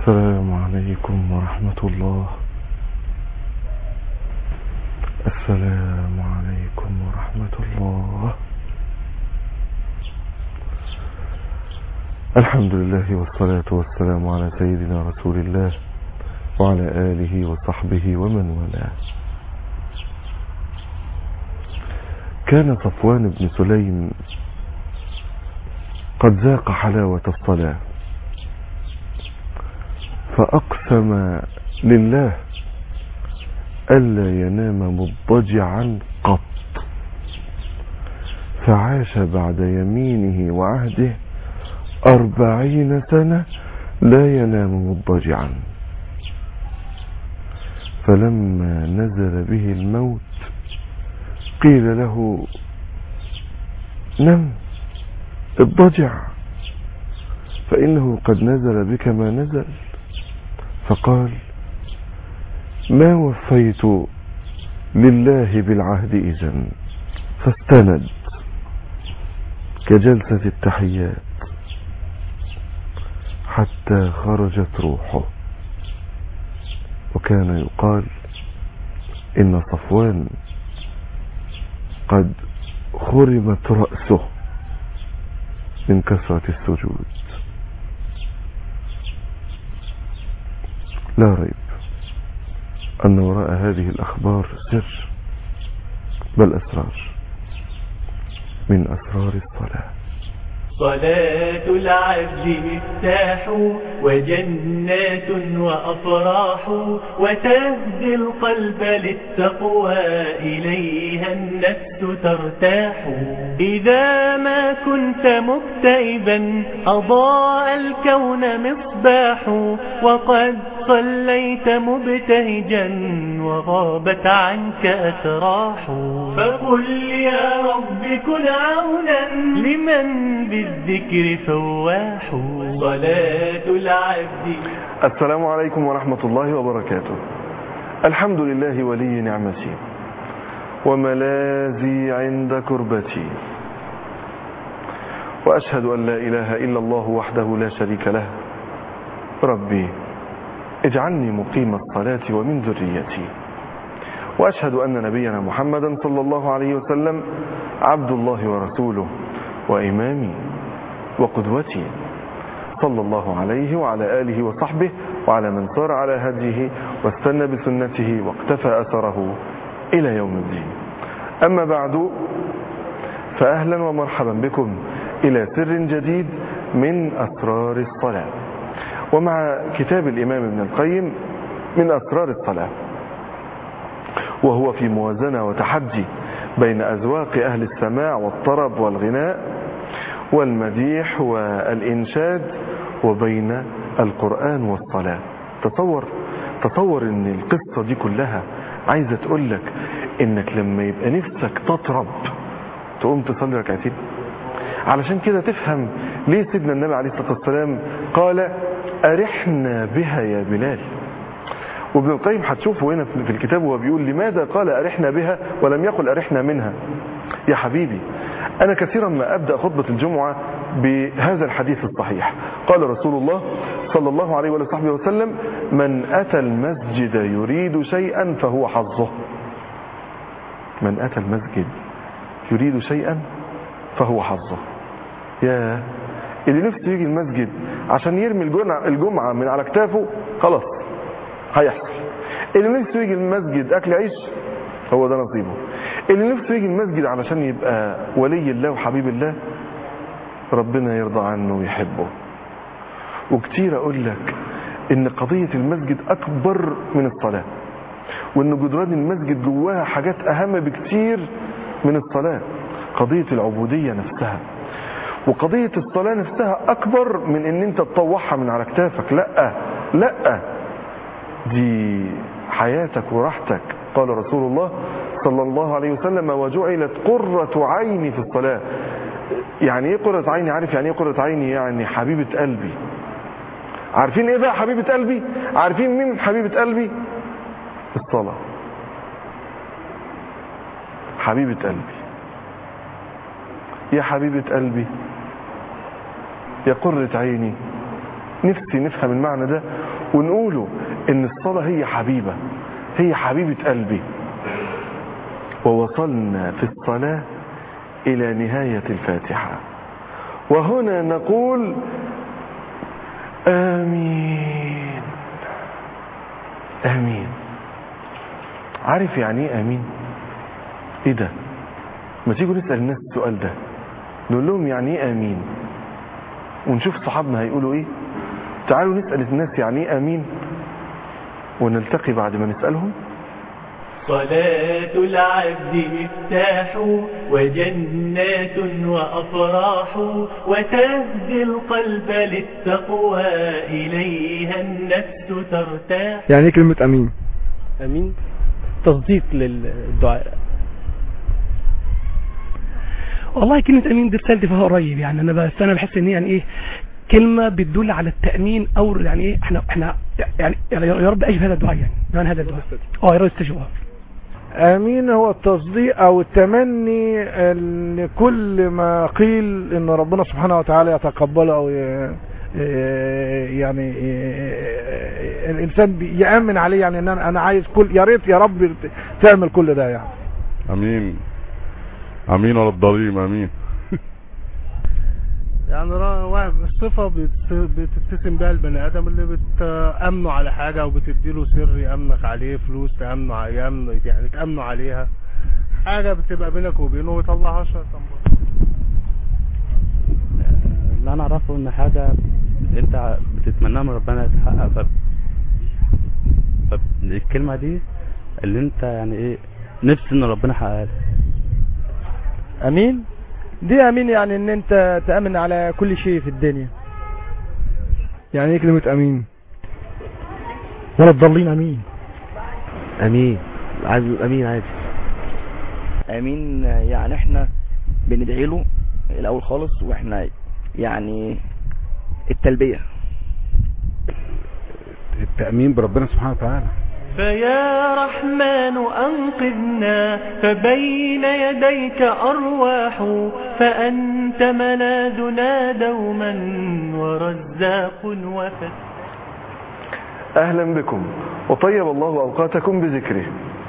السلام عليكم ورحمة الله السلام عليكم ورحمة الله الحمد لله والصلاة والسلام على سيدنا رسول الله وعلى آله وصحبه ومن والاه كان صفوان بن سليم قد ذاق حلاوة الصلاة فأقسم لله ألا ينام مضجعا قط فعاش بعد يمينه وعهده أربعين سنة لا ينام مضجعا فلما نزل به الموت قيل له نم اضطجع فإنه قد نزل بك ما نزل فقال ما وفيت لله بالعهد إذن فاستند كجلسة التحيات حتى خرجت روحه وكان يقال إن صفوان قد خرمت رأسه من كثرة السجود لا ريب أن وراء هذه الأخبار سر بل أسرار من أسرار الصلاة صلاة العبد مفتاح وجنات وأفراح وتهدي القلب للتقوى إليها النفس ترتاح إذا ما كنت مكتئبا أضاء الكون مصباح وقد صليت مبتهجا وغابت عنك أسراح فقل يا رب كن عونا لمن بالذكر فواح صلاة العبد السلام عليكم ورحمة الله وبركاته الحمد لله ولي نعمتي وملاذي عند كربتي وأشهد أن لا إله إلا الله وحده لا شريك له ربي اجعلني مقيم الصلاة ومن ذريتي وأشهد أن نبينا محمدا صلى الله عليه وسلم عبد الله ورسوله وإمامي وقدوتي صلى الله عليه وعلى آله وصحبه وعلى من صار على هديه واستنى بسنته واقتفى أثره إلى يوم الدين أما بعد فأهلا ومرحبا بكم إلى سر جديد من أسرار الصلاة ومع كتاب الإمام ابن القيم من أسرار الصلاة وهو في موازنة وتحدي بين أذواق أهل السماع والطرب والغناء والمديح والإنشاد وبين القرآن والصلاة تصور تصور ان القصة دي كلها عايزة تقول لك انك لما يبقى نفسك تطرب تقوم تصلي ركعتين علشان كده تفهم ليه سيدنا النبي عليه الصلاة والسلام قال أرحنا بها يا بلال وابن القيم هتشوفه هنا في الكتاب وهو بيقول لماذا قال أرحنا بها ولم يقل أرحنا منها يا حبيبي أنا كثيرا ما أبدأ خطبة الجمعة بهذا الحديث الصحيح قال رسول الله صلى الله عليه وصحبه وسلم من أتى المسجد يريد شيئا فهو حظه من أتى المسجد يريد شيئا فهو حظه يا اللي نفسه يجي المسجد عشان يرمي الجمعة من على كتافه خلاص هيحصل اللي نفسه يجي المسجد أكل عيش هو ده نصيبه اللي نفسه يجي المسجد علشان يبقى ولي الله وحبيب الله ربنا يرضى عنه ويحبه وكتير اقول لك ان قضية المسجد اكبر من الصلاة وان جدران المسجد جواها حاجات اهم بكتير من الصلاة قضية العبودية نفسها وقضية الصلاة نفسها اكبر من ان انت تطوعها من على كتافك لا لا دي حياتك وراحتك قال رسول الله صلى الله عليه وسلم وجعلت قرة عيني في الصلاة يعني ايه قرة عيني عارف يعني ايه قرة عيني يعني حبيبة قلبي عارفين ايه بقى حبيبة قلبي عارفين مين حبيبة قلبي الصلاة حبيبة قلبي يا حبيبة قلبي يا قرة عيني نفسي نفهم المعنى ده ونقوله ان الصلاة هي حبيبة هي حبيبة قلبي ووصلنا في الصلاة إلى نهاية الفاتحة وهنا نقول آمين آمين عارف يعني ايه آمين ايه ده ما تيجوا نسأل الناس السؤال ده نقول لهم يعني ايه آمين ونشوف صحابنا هيقولوا ايه تعالوا نسأل الناس يعني ايه آمين ونلتقي بعد ما نسألهم صلاة العبد مفتاح وجنات وأفراح وتهدي القلب للتقوى إليها النفس ترتاح يعني ايه كلمة امين امين تصديق للدعاء والله كلمة أمين دي رسالتي فيها قريب يعني أنا بس أنا بحس إن هي يعني إيه كلمة بتدل على التأمين أو يعني إيه إحنا إحنا يعني يا رب أجب هذا الدعاء يعني يعني هذا الدعاء أه يا رب استجب امين هو التصديق او التمني ان كل ما قيل ان ربنا سبحانه وتعالى يتقبله او ي- يعني الانسان بي- يامن عليه يعني ان انا أنا عايز كل يا ريت يا رب تعمل كل ده يعني امين امين ولا الضريم امين يعني را- واحد الصفة بتس- بتتسم بها البني آدم اللي بتأمنه على حاجة أو بتديله سر يأمنك عليه فلوس تأمنه ع- يأمن يعني تأمنه عليها حاجة بتبقى بينك وبينه ويطلعها شيطان اللي انا اعرفه ان حاجه انت بتتمناها من ربنا تتحقق ف فالكلمه دي اللي انت يعني ايه نفسي ان ربنا يحققها لك. امين دي امين يعني ان انت تامن على كل شيء في الدنيا يعني ايه كلمة امين ولا الضالين امين امين عايز امين عادي امين يعني احنا بندعي له الاول خالص واحنا يعني التلبيه التأمين بربنا سبحانه وتعالى فيا رحمن أنقذنا فبين يديك أرواح فأنت ملاذنا دوما ورزاق وفتح أهلا بكم وطيب الله أوقاتكم بذكره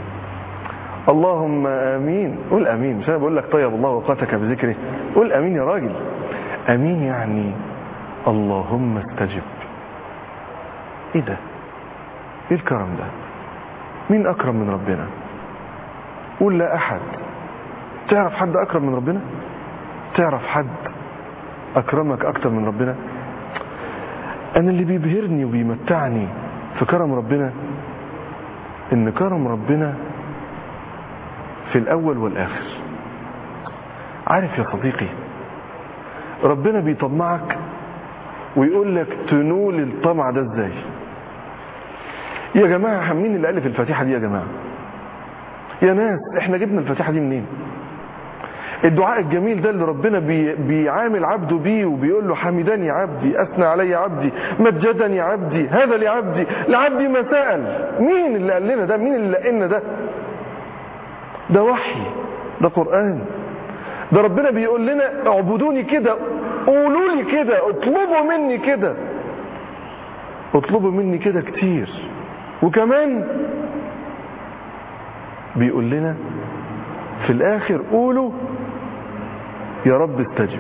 اللهم آمين قول آمين مش أنا بقول لك طيب الله أوقاتك بذكره قول آمين يا راجل آمين يعني اللهم استجب إيه ده إيه الكرم ده مين أكرم من ربنا قول لا أحد تعرف حد أكرم من ربنا تعرف حد أكرمك أكتر من ربنا أنا اللي بيبهرني وبيمتعني في كرم ربنا إن كرم ربنا في الأول والآخر عارف يا صديقي ربنا بيطمعك ويقول لك تنول الطمع ده ازاي يا جماعة مين اللي ألف الفاتحة دي يا جماعة يا ناس احنا جبنا الفاتحة دي منين الدعاء الجميل ده اللي ربنا بي بيعامل عبده بيه وبيقول له حمدني عبدي أثنى علي عبدي مجدني عبدي هذا لعبدي لعبدي ما سأل مين اللي قال لنا ده مين اللي قال لنا ده ده وحي ده قرآن ده ربنا بيقول لنا اعبدوني كده قولوا لي كده اطلبوا مني كده اطلبوا مني كده كتير وكمان بيقول لنا في الاخر قولوا يا رب استجب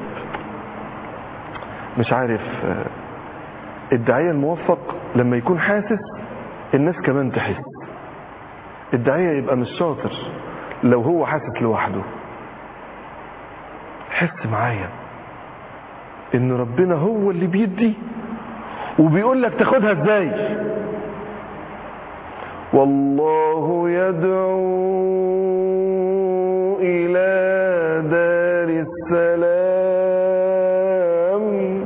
مش عارف آه، الداعية الموفق لما يكون حاسس الناس كمان تحس الداعية يبقى مش شاطر لو هو حاسس لوحده حس معايا ان ربنا هو اللي بيدي وبيقول لك تاخدها ازاي والله يدعو الى دار السلام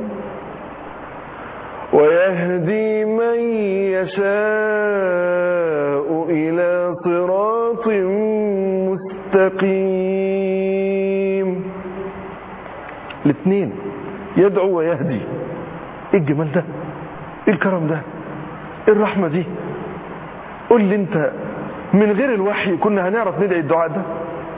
ويهدي من يشاء الى صراط مستقيم الاثنين يدعو ويهدي ايه الجمال ده ايه الكرم ده ايه الرحمة دي قول لي انت من غير الوحي كنا هنعرف ندعي الدعاء ده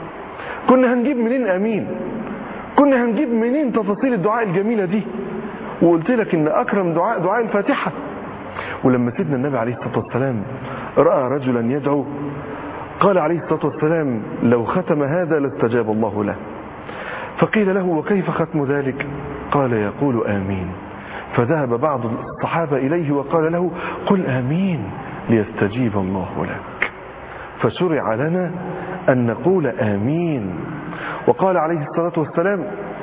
كنا هنجيب منين امين كنا هنجيب منين تفاصيل الدعاء الجميلة دي وقلت لك ان اكرم دعاء دعاء الفاتحة ولما سيدنا النبي عليه الصلاة والسلام رأى رجلا يدعو قال عليه الصلاة والسلام لو ختم هذا لاستجاب الله له فقيل له وكيف ختم ذلك قال يقول آمين فذهب بعض الصحابة إليه وقال له قل آمين ليستجيب الله لك فشرع لنا أن نقول آمين وقال عليه الصلاة والسلام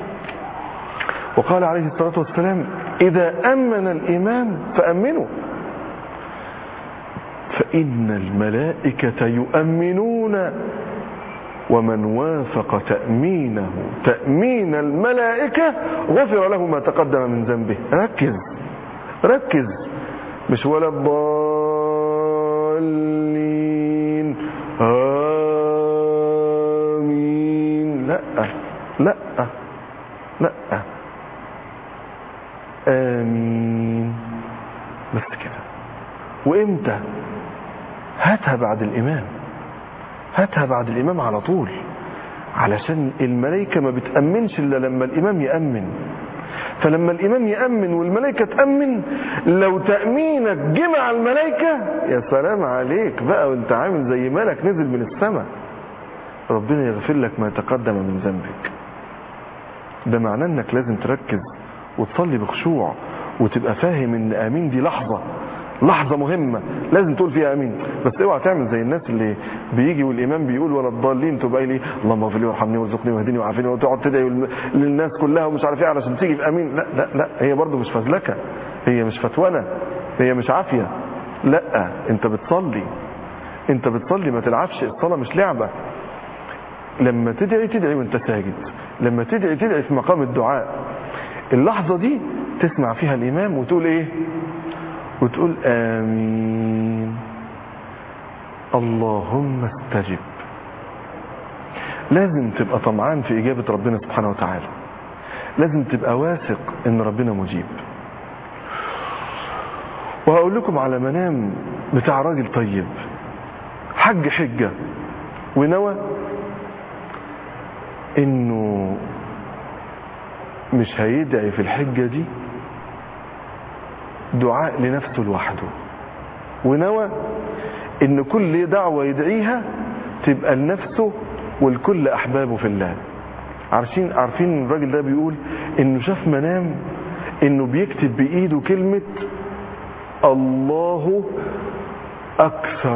وقال عليه الصلاة والسلام إذا أمن الإمام فأمنوا فإن الملائكة يؤمنون ومن وافق تأمينه تأمين الملائكة غفر له ما تقدم من ذنبه ركز ركز مش ولا الضالين آمين لا لا لا آمين بس كده وإمتى هاتها بعد الإمام هاتها بعد الإمام على طول علشان الملائكة ما بتأمنش إلا لما الإمام يأمن فلما الإمام يأمن والملائكة تأمن لو تأمينك جمع الملائكة يا سلام عليك بقى وانت عامل زي ملك نزل من السماء ربنا يغفر لك ما تقدم من ذنبك ده معناه انك لازم تركز وتصلي بخشوع وتبقى فاهم ان امين دي لحظة لحظة مهمة لازم تقول فيها امين بس اوعى تعمل زي الناس اللي بيجي والامام بيقول ولا الضالين تبقى لي اللهم اغفر لي وارحمني وارزقني واهدني وعافيني وتقعد تدعي للناس كلها ومش عارف ايه علشان تيجي في امين لا لا لا هي برضه مش فزلكه هي مش فتونه هي مش عافيه لا انت بتصلي انت بتصلي ما تلعبش الصلاه مش لعبه لما تدعي تدعي وانت ساجد لما تدعي تدعي في مقام الدعاء اللحظه دي تسمع فيها الامام وتقول ايه وتقول آمين اللهم استجب لازم تبقى طمعان في إجابة ربنا سبحانه وتعالى لازم تبقى واثق إن ربنا مجيب وهقول لكم على منام بتاع راجل طيب حج حجة ونوى إنه مش هيدعي في الحجة دي دعاء لنفسه لوحده ونوى ان كل دعوة يدعيها تبقى لنفسه والكل احبابه في الله عارفين عارفين الراجل ده بيقول انه شاف منام انه بيكتب بايده كلمة الله اكثر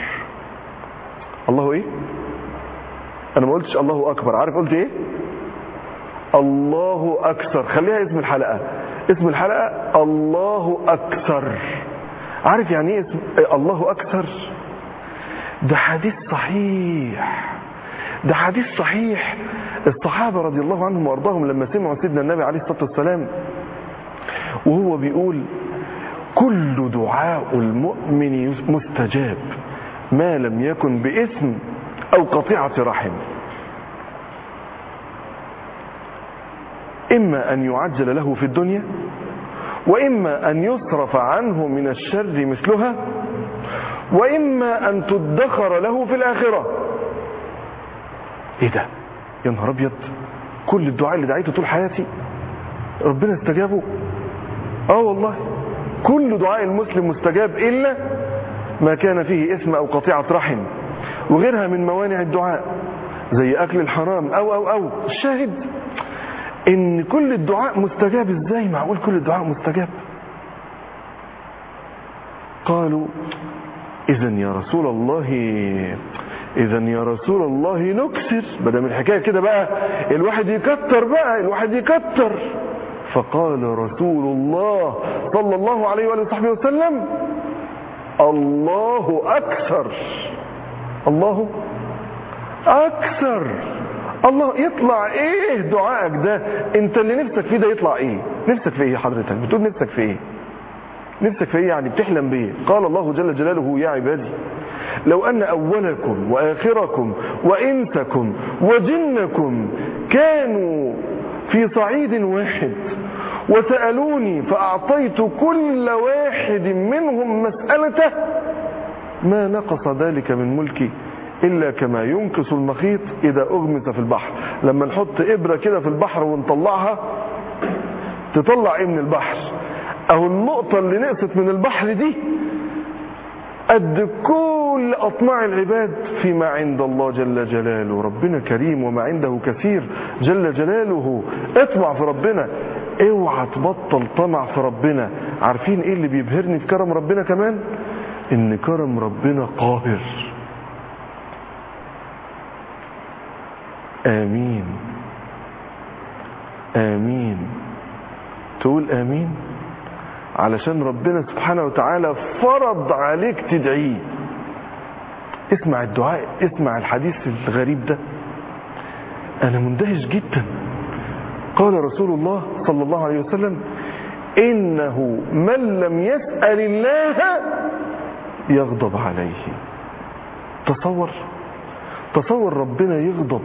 الله ايه انا ما قلتش الله اكبر عارف قلت ايه الله اكثر خليها اسم الحلقة اسم الحلقة الله أكثر عارف يعني ايه اسم الله أكثر ده حديث صحيح ده حديث صحيح الصحابة رضي الله عنهم وارضاهم لما سمعوا سيدنا النبي عليه الصلاة والسلام وهو بيقول كل دعاء المؤمن مستجاب ما لم يكن باسم أو قطيعة رحم إما أن يعجل له في الدنيا وإما أن يصرف عنه من الشر مثلها وإما أن تدخر له في الآخرة إيه ده يا نهار أبيض كل الدعاء اللي دعيته طول حياتي ربنا استجابه آه والله كل دعاء المسلم مستجاب إلا ما كان فيه اسم أو قطيعة رحم وغيرها من موانع الدعاء زي أكل الحرام أو أو أو الشاهد ان كل الدعاء مستجاب ازاي معقول كل الدعاء مستجاب قالوا اذا يا رسول الله اذا يا رسول الله نكسر بدل من الحكايه كده بقى الواحد يكتر بقى الواحد يكتر فقال رسول الله صلى الله عليه وآله وصحبه وسلم الله أكثر الله أكثر الله يطلع ايه دعائك ده انت اللي نفسك فيه ده يطلع ايه نفسك في ايه حضرتك بتقول نفسك في ايه نفسك في ايه يعني بتحلم بايه قال الله جل جلاله يا عبادي لو ان اولكم واخركم وانسكم وجنكم كانوا في صعيد واحد وسألوني فأعطيت كل واحد منهم مسألته ما نقص ذلك من ملكي إلا كما ينقص المخيط إذا أغمس في البحر لما نحط إبرة كده في البحر ونطلعها تطلع ايه من البحر او النقطة اللي نقصت من البحر دي قد كل أطماع العباد فيما عند الله جل جلاله ربنا كريم وما عنده كثير جل جلاله اطمع في ربنا اوعى تبطل طمع في ربنا عارفين ايه اللي بيبهرني في كرم ربنا كمان ان كرم ربنا قاهر امين امين تقول امين علشان ربنا سبحانه وتعالى فرض عليك تدعيه اسمع الدعاء اسمع الحديث الغريب ده انا مندهش جدا قال رسول الله صلى الله عليه وسلم انه من لم يسأل الله يغضب عليه تصور تصور ربنا يغضب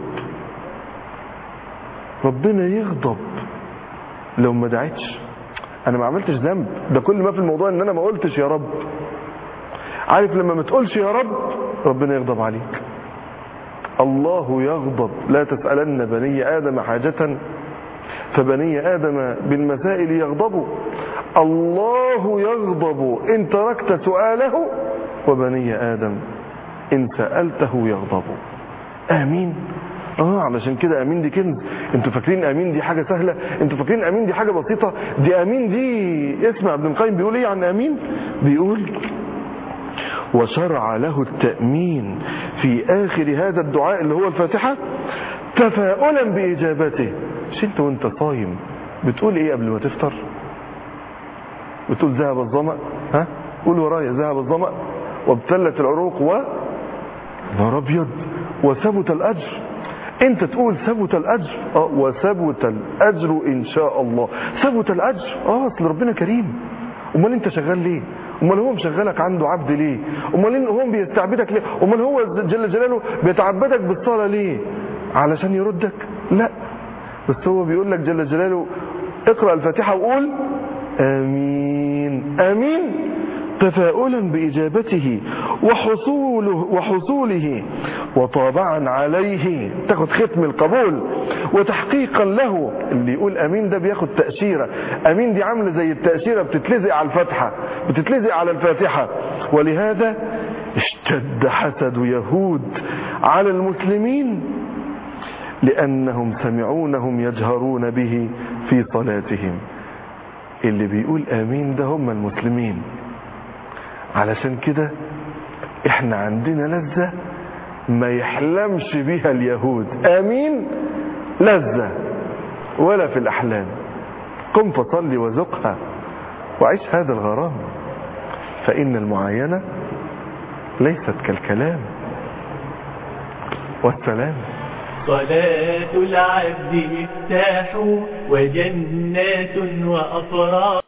ربنا يغضب لو ما دعيتش انا ما عملتش ذنب ده كل ما في الموضوع ان انا ما قلتش يا رب عارف لما ما تقولش يا رب ربنا يغضب عليك الله يغضب لا تسألن بني آدم حاجة فبني آدم بالمسائل يغضبوا الله يغضب إن تركت سؤاله وبني آدم إن سألته يغضب آمين اه علشان كده امين دي كنز انتوا فاكرين امين دي حاجه سهله انتوا فاكرين امين دي حاجه بسيطه دي امين دي اسمع ابن القيم بيقول ايه عن امين بيقول وشرع له التامين في اخر هذا الدعاء اللي هو الفاتحه تفاؤلا باجابته مش انت وانت صايم بتقول ايه قبل ما تفطر بتقول ذهب الظما ها قول ورايا ذهب الظما وابتلت العروق و نار ابيض وثبت الاجر انت تقول ثبت الاجر اه وثبت الاجر ان شاء الله ثبت الاجر اه اصل ربنا كريم امال انت شغال ليه امال هو مشغلك عنده عبد ليه امال هو بيستعبدك ليه امال هو جل جلاله بيتعبدك بالصلاه ليه علشان يردك لا بس هو بيقول لك جل جلاله اقرا الفاتحه وقول امين امين تفاؤلا بإجابته وحصوله, وحصوله وطابعا عليه تاخد ختم القبول وتحقيقا له اللي يقول أمين ده بياخد تأشيرة أمين دي عاملة زي التأشيرة بتتلزق على الفتحة بتتلزق على الفاتحة ولهذا اشتد حسد يهود على المسلمين لأنهم سمعونهم يجهرون به في صلاتهم اللي بيقول آمين ده هم المسلمين علشان كده احنا عندنا لذة ما يحلمش بيها اليهود امين لذة ولا في الاحلام قم فصلي وذقها وعيش هذا الغرام فان المعاينة ليست كالكلام والسلام صلاة العبد مفتاح وجنات وأفراح